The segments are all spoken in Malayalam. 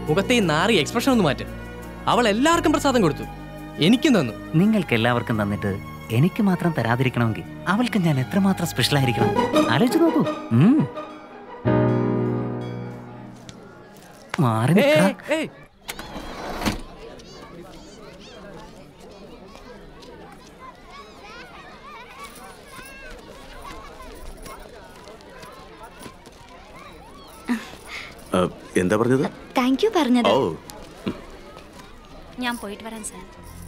മുഖത്തെ ഈ നാറി എക്സ്പ്രഷൻ ഒന്ന് മാറ്റ് അവൾ എല്ലാവർക്കും പ്രസാദം കൊടുത്തു എനിക്കും തന്നു നിങ്ങൾക്ക് എല്ലാവർക്കും തന്നിട്ട് എനിക്ക് മാത്രം തരാതിരിക്കണമെങ്കിൽ അവൾക്ക് ഞാൻ എത്രമാത്രം സ്പെഷ്യൽ ആയിരിക്കണം ആലോചിച്ച് നോക്കൂ ഉം. മാറി നിൽക്കണം ഏയ്, ഏയ്. ആ, എന്താ പറഞ്ഞത് താങ്ക് യു പറഞ്ഞത് ഓ ഞാൻ പോയിട്ട് വരാം സാർ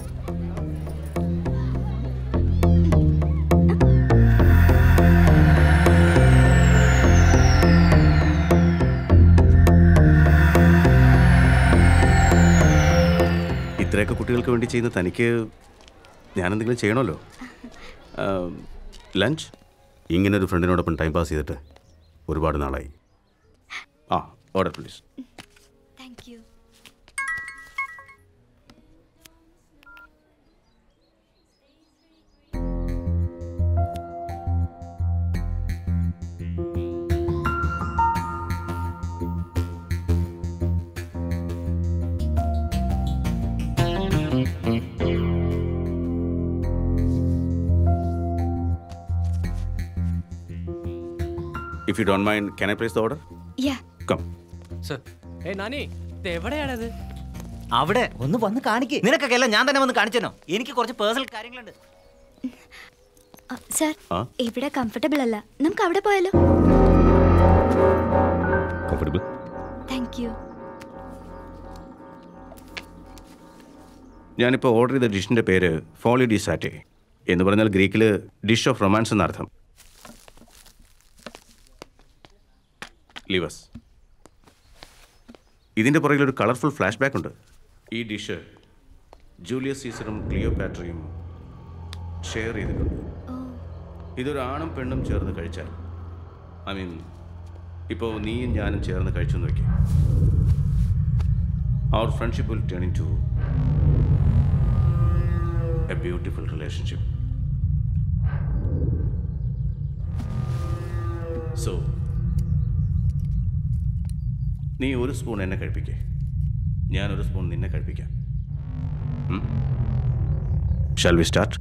ഇത്രയൊക്കെ കുട്ടികൾക്ക് വേണ്ടി ചെയ്യുന്ന തനിക്ക് ഞാനെന്തെങ്കിലും ചെയ്യണമല്ലോ ലഞ്ച് ഇങ്ങനൊരു ഫ്രണ്ടിനോടൊപ്പം ടൈം പാസ് ചെയ്തിട്ട് ഒരുപാട് നാളായി ആ order please thank you if you don't mind can I place the order yeah come sir ഏ നാനി ഇത് എവിടെയാണത് അവിടെ ഒന്ന് വന്ന് കാണിക്കേ നിനക്കൊക്കെ എല്ലാം ഞാൻ തന്നെ വന്ന് കാണിച്ചോ എനിക്ക് കുറച്ച് പേഴ്സണൽ കാര്യങ്ങളുണ്ട് സാർ ആ ഇവിടെ കംഫർട്ടബിൾ അല്ല നമുക്ക് അവിടെ പോയാലോ കംഫർട്ടബിൾ താങ്ക് യു ഞാനിപ്പോൾ ഓർഡർ ചെയ്ത ഡിഷിൻ്റെ പേര് ഫോളി ഡി സാറ്റെ എന്ന് പറഞ്ഞാൽ ഗ്രീക്കിൽ ഡിഷ് ഓഫ് റൊമാൻസ് എന്നർത്ഥം ലിവസ് ഇതിൻ്റെ പുറകിൽ ഒരു കളർഫുൾ ഫ്ലാഷ് ബാക്ക് ഉണ്ട് ഈ ഡിഷ് ജൂലിയസ് സീസറും ക്ലിയോപാട്രയും ഷെയർ ചെയ്തിട്ടുണ്ട് ഇതൊരു ആണും പെണ്ണും ചേർന്ന് കഴിച്ചാൽ ഐ മീൻ ഇപ്പോൾ നീയും ഞാനും ചേർന്ന് കഴിച്ചു എന്ന് വയ്ക്കാം അവർ friendship will turn into a beautiful relationship. So, നീ ഒരു സ്പൂൺ എന്നെ കഴിപ്പിക്കേ ഞാനൊരു സ്പൂൺ നിന്നെ കഴിപ്പിക്കാം shall we start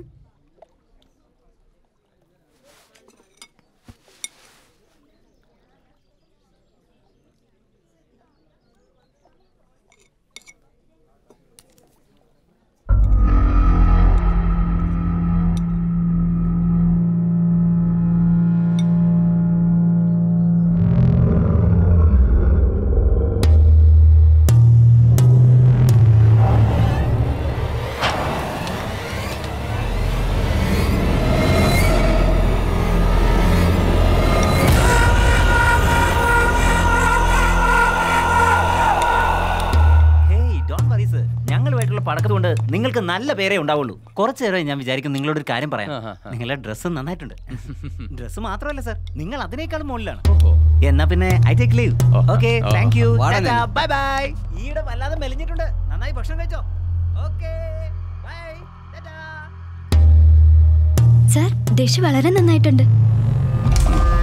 hey don't worries ഞങ്ങളുമായിട്ടുള്ള പടക്കത്തുകൊണ്ട് നിങ്ങൾക്ക് നല്ല പേരേ ഉണ്ടാവുള്ളൂ കുറച്ച് നേരം ഞാൻ വിചാരിക്കും നിങ്ങളോട് ഒരു കാര്യം പറയാം ആഹാ, ആ. നിങ്ങളുടെ ഡ്രസ്സ് നന്നായിട്ടുണ്ട് ഡ്രസ്സ് മാത്രമല്ല സർ നിങ്ങൾ അതിനേക്കാളും മുകളിലാണ് ഓഹോ. എന്നാ പിന്നെ ഐ ടേക്ക് ലീവ് ഓക്കെ ഓ, താങ്ക് യു വാടാ നീ. ബൈ ബൈ ഈയിടെ വല്ലാതെ മെലിഞ്ഞിട്ടുണ്ട് നന്നായി ഭക്ഷണം കഴിച്ചോ ഓക്കെ ബൈ സാർ ഡിഷ് വളരെ നന്നായിട്ടുണ്ട്